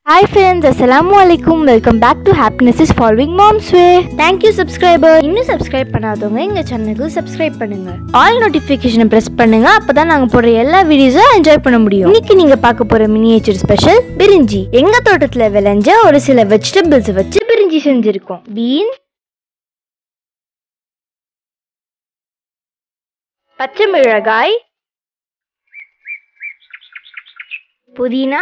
hi friends அஸ்ஸலாமு அலைக்கும் welcome back to happiness is following mom's way thank you subscriber இன்னும் subscribe பண்ணாதவங்க எங்க சேனலுக்கு சப்ஸ்கிரைப் பண்ணுங்க ஆல் நோட்டிஃபிகேஷனை பிரஸ் பண்ணுங்க அப்பதான் நாங்க போடுற எல்லா வீடியோஸும் என்ஜாய் பண்ண முடியும் இன்னைக்கு நீங்க பார்க்க போற மினியேச்சர் ஸ்பெஷல் பிரிஞ்சி எங்க தோட்டத்துல விளைஞ்ச ஒரு சில வெஜிடபிள்ஸ் வச்சு பிரிஞ்சி செஞ்சிருக்கோம் பீன் பச்சை மிளகாய் புதினா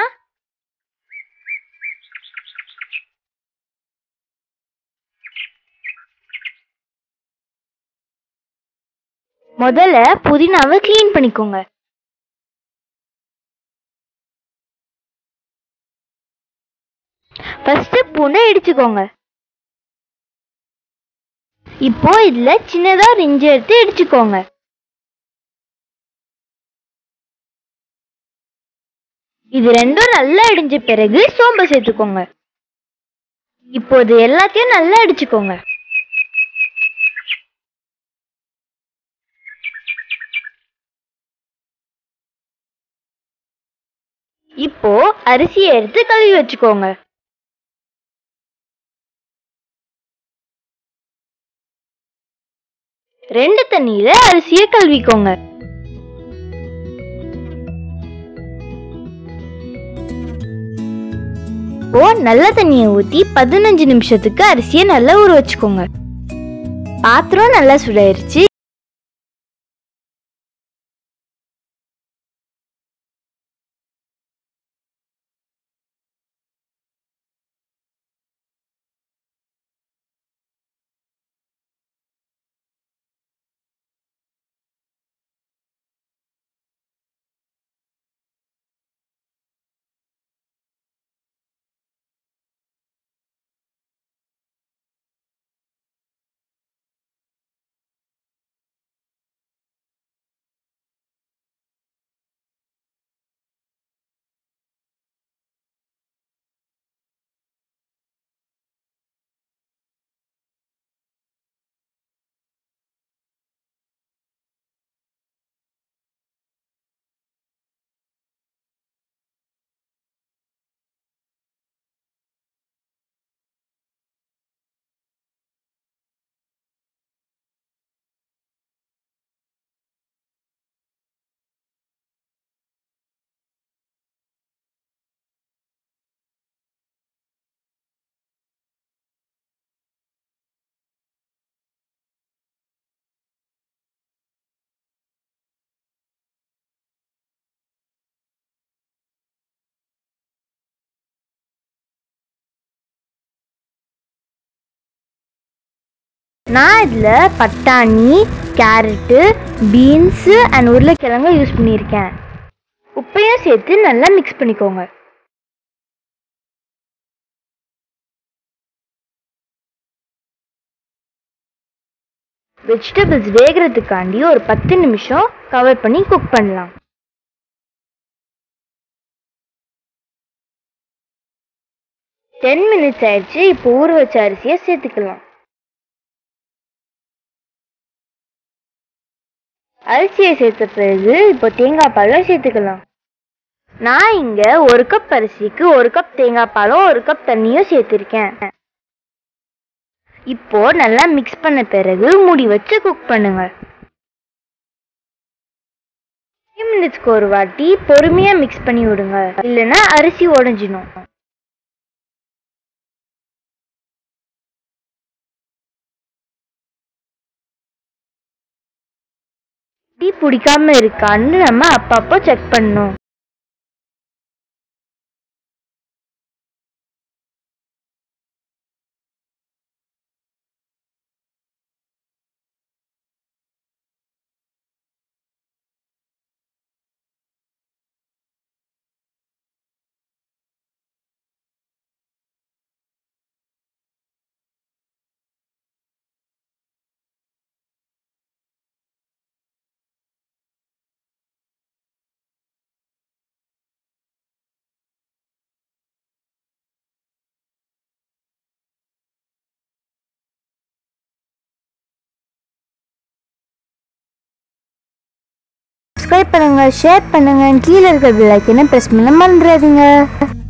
முதல்ல புதினாவை க்ளீன் பண்ணிக்கோங்க ஃபர்ஸ்ட் பூண்டை இடிச்சுக்கோங்க இப்போ இதுல சின்னதா ஒரு இஞ்சி எடுத்து இடிச்சுக்கோங்க இது ரெண்டும் நல்லா இடிஞ்ச பிறகு சோம்பு சேர்த்துக்கோங்க இப்போ இது எல்லாத்தையும் நல்லா இடிச்சுக்கோங்க இப்போ அரிசியை எடுத்து கழுவி வச்சுக்கோங்க ரெண்டு தண்ணியில அரிசியை கழுவிக்கோங்க இப்போ நல்ல தண்ணியை ஊத்தி பதினஞ்சு நிமிஷத்துக்கு அரிசியை நல்லா ஊற வச்சுக்கோங்க பாத்திரம் நல்லா சுடாயிருச்சு நான் இதில் பட்டாணி கேரட்டு பீன்ஸு அண்ட் உருளைக்கிழங்கு யூஸ் பண்ணியிருக்கேன் உப்பையும் சேர்த்து நல்லா மிக்ஸ் பண்ணிக்கோங்க வெஜிடபிள்ஸ் வேகிறதுக்காண்டி ஒரு பத்து நிமிஷம் கவர் பண்ணி குக் பண்ணலாம் டென் மினிட்ஸ் ஆயிடுச்சு இப்போ ஊற வச்ச அரிசியை சேர்த்துக்கலாம் அரிசியை சேர்த்த பிறகு இப்போ தேங்காய் பாலை சேர்த்துக்கலாம் நான் இங்க ஒரு கப் அரிசிக்கு ஒரு கப் தேங்காய் பாலும் ஒரு கப் தண்ணியும் சேர்த்திருக்கேன் இப்போ நல்லா மிக்ஸ் பண்ண பிறகு மூடி வச்சு குக் பண்ணுங்க மினிட்ஸ்க்கு ஒரு வாட்டி பொறுமையா மிக்ஸ் பண்ணி விடுங்க இல்லைன்னா அரிசி உடஞ்சிடும் டீ பிடிக்காம இருக்கான்னு நம்ம அப்பப்போ செக் பண்ணணும் சப்ஸ்கிரைப் பண்ணுங்க ஷேர் பண்ணுங்க கீழே இருக்க பெல் ஐக்கனை ப்ரெஸ் பண்ண மறந்துடாதீங்க